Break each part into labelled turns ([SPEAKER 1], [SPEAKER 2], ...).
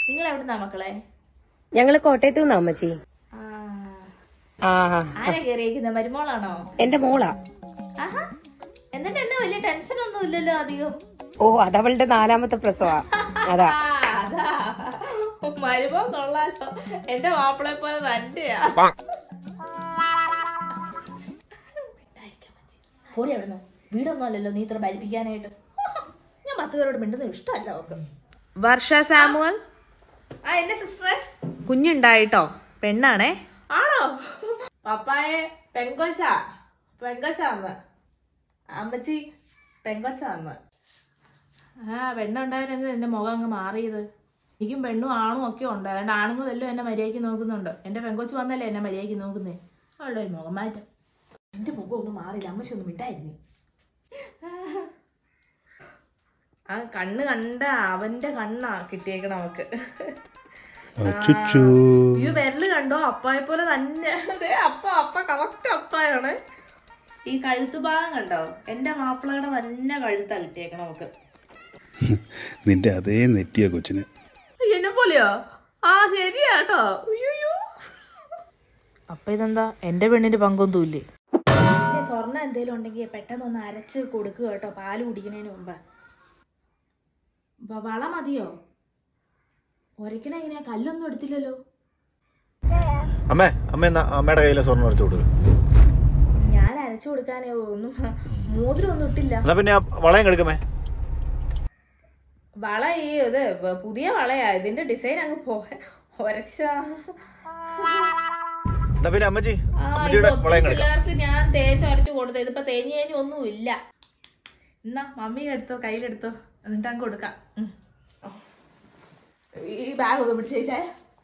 [SPEAKER 1] നിങ്ങൾ എവിടുന്നാ മക്കളെ
[SPEAKER 2] ഞങ്ങള് കോട്ടയത്തു നിന്നാ അമ്മച്ചി
[SPEAKER 1] ആ
[SPEAKER 2] ആ
[SPEAKER 1] ആരാ കേറിയിരിക്കുന്ന മരുമോളാണോ
[SPEAKER 2] എന്റെ മോളാ
[SPEAKER 1] ആഹാ എന്നിട്ട് എന്നെ വലിയ ടെൻഷൻ ഒന്നും ഇല്ലല്ലോ അധികം
[SPEAKER 2] ഓ അതവളുടെ നാലാമത്തെ പ്രസവാ അതാ
[SPEAKER 1] ആ, അതാ മരുമോ കൊള്ളാലോ എന്റെ മാപ്പിളെ പോലെ തന്നെയാ പോടി അവിടുന്ന് വീടൊന്നും അല്ലല്ലോ നീ ഇത്ര ഭരിപ്പിക്കാനായിട്ട് ഞാൻ പത്ത് പേരോട് മിണ്ടുന്നത് ഇഷ്ടമല്ല അവക്ക്
[SPEAKER 3] വർഷ സാമുവൽ
[SPEAKER 1] ആ എന്റെ സിസ്റ്ററെ
[SPEAKER 3] കുഞ്ഞുണ്ടായിട്ടോ പെണ്ണാണേ
[SPEAKER 1] ആണോ പപ്പായെ പെങ്കൊച്ച പെങ്കൊച്ചാന്ന് അമ്മച്ചി പെങ്കൊച്ചാന്ന് ആ പെണ്ണുണ്ടായാലും എന്റെ മുഖം അങ്ങ് മാറിയത് എനിക്കും പെണ്ണും ആണും ഒക്കെ ഉണ്ട് അതുകൊണ്ട് ആണുങ്ങൾ എല്ലാം എന്നെ മര്യാദയ്ക്ക് നോക്കുന്നുണ്ട് എന്റെ പെങ്കൊച്ച് വന്നല്ലേ എന്നെ മര്യാദയ്ക്ക് നോക്കുന്നേ അവളുടെ ഒരു മുഖം മാറ്റം എന്റെ മുഖം ഒന്നും മാറിയില്ല അമ്മച്ചി ഒന്നും മിണ്ടായിരുന്നു ആ കണ്ണ് കണ്ട അവന്റെ കണ്ണാ കിട്ടിയേക്കണ അവക്ക് ഈ വിരല് കണ്ടോ അപ്പായെ പോലെ തന്നെ അതെ അപ്പ അപ്പ കറക്റ്റ് അപ്പായാണ് ഈ കഴുത്ത് ഭാഗം കണ്ടോ എന്റെ മാപ്പിളയുടെ തന്നെ കഴുത്താ കിട്ടിയേക്കണ നമുക്ക്
[SPEAKER 4] നിന്റെ അതേ നെറ്റിയ കൊച്ചിന്
[SPEAKER 1] എന്നെ പോലെയോ ആ ശരിയാ കേട്ടോ അയ്യോ
[SPEAKER 3] അപ്പൊ ഇതെന്താ എന്റെ പെണ്ണിന്റെ പങ്കൊന്നും ഇല്ലേ
[SPEAKER 1] സ്വർണ്ണം എന്തേലും ഉണ്ടെങ്കിൽ പെട്ടെന്ന് ഒന്ന് അരച്ച് കൊടുക്കുക കേട്ടോ പാല് കുടിക്കുന്നതിന് മുമ്പ് വ- വള മതിയോ ഒരക്കണ എങ്ങനെയാ കല്ലൊന്നും എടുത്തില്ലല്ലോ
[SPEAKER 5] അമ്മേ അമ്മ എന്നാ അമ്മയുടെ കയ്യിലെ സ്വർണ്ണം അടിച്ചു കൊടുക്കുക
[SPEAKER 1] ഞാൻ അരച്ചു കൊടുക്കാനേ ഒന്നും മോതിരം ഒന്നും ഇട്ടില്ല
[SPEAKER 5] എന്നാ പിന്നെ ആ വളയം കെടുക്കമേ
[SPEAKER 1] വള ഈ ഇത് വ- പുതിയ വളയാ ഇതിന്റെ ഡിസൈൻ അങ്ങ് പോ ഒരച്ച
[SPEAKER 5] എന്നാ പിന്നെ അമ്മച്ചി
[SPEAKER 1] ആ, ഇത്
[SPEAKER 5] അമ്മച്ചിയുടെ
[SPEAKER 1] ഒത്തിരി
[SPEAKER 5] വളയം കെടുക്കാം
[SPEAKER 1] പിള്ളേർക്ക് ഞാൻ തേച്ച് അരച്ചു കൊടുത്തത് ഇതിപ്പോ തേഞ്ഞ് കഴിഞ്ഞ് ഒന്നും ഇല്ല എന്നാ മമ്മി എടുത്തോ കയ്യിലെടുത്തോ എന്നിട്ട് അങ്ങ് കൊടുക്കാം ഉം. ഈ ബാഗ് ഒന്ന് പിടിച്ച് വെച്ചേ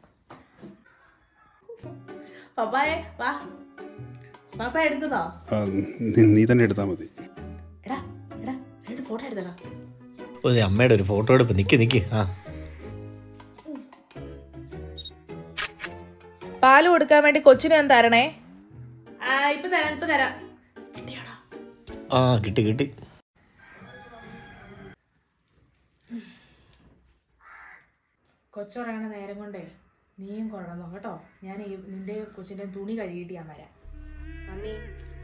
[SPEAKER 1] പപ്പായെ വാ പാപ്പ എടുത്തതോ
[SPEAKER 4] ആ, നീ- നീ തന്നെ എടുത്താൽ മതി
[SPEAKER 1] എടാ എടാ രണ്ട് ഫോട്ടോ എടുത്തടാ
[SPEAKER 5] ഒരു അമ്മയുടെ ഒരു ഫോട്ടോ എടുപ്പ് നിക്ക് നിക്ക് ആ
[SPEAKER 3] പാല് കൊടുക്കാൻ വേണ്ടി കൊച്ചിനെ ഞാൻ തരണേ
[SPEAKER 1] ആ ഇപ്പൊ തരാം ഇപ്പൊ തരാം കിട്ടിയോടാ
[SPEAKER 5] ആ കിട്ടി കിട്ടി
[SPEAKER 1] കൊച്ചുറങ്ങണ നേരം കൊണ്ടേ നീയും കൊള്ളണം കേട്ടോ ഞാൻ ഈ നിന്റെ കൊച്ചിന്റെ തുണി കഴുകിയിട്ട് ഞാൻ വരാം മമ്മി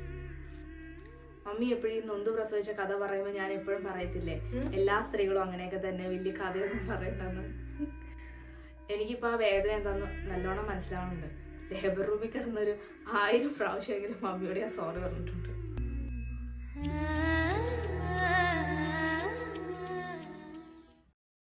[SPEAKER 1] മമ്മി എപ്പോഴും നൊന്ത് പ്രസവിച്ച കഥ പറയുമ്പോൾ ഞാൻ എപ്പോഴും പറയത്തില്ലേ എല്ലാ സ്ത്രീകളും അങ്ങനെയൊക്കെ തന്നെ വലിയ കഥയൊന്നും പറയണ്ടെന്ന് എനിക്കിപ്പോ ആ വേദന എന്താന്ന് നല്ലോണം മനസ്സിലാവുന്നുണ്ട് ലേബർ റൂമിൽ കിടന്നൊരു ആയിരം പ്രാവശ്യമെങ്കിലും മമ്മിയോട് ഞാൻ സോറി പറഞ്ഞിട്ടുണ്ട്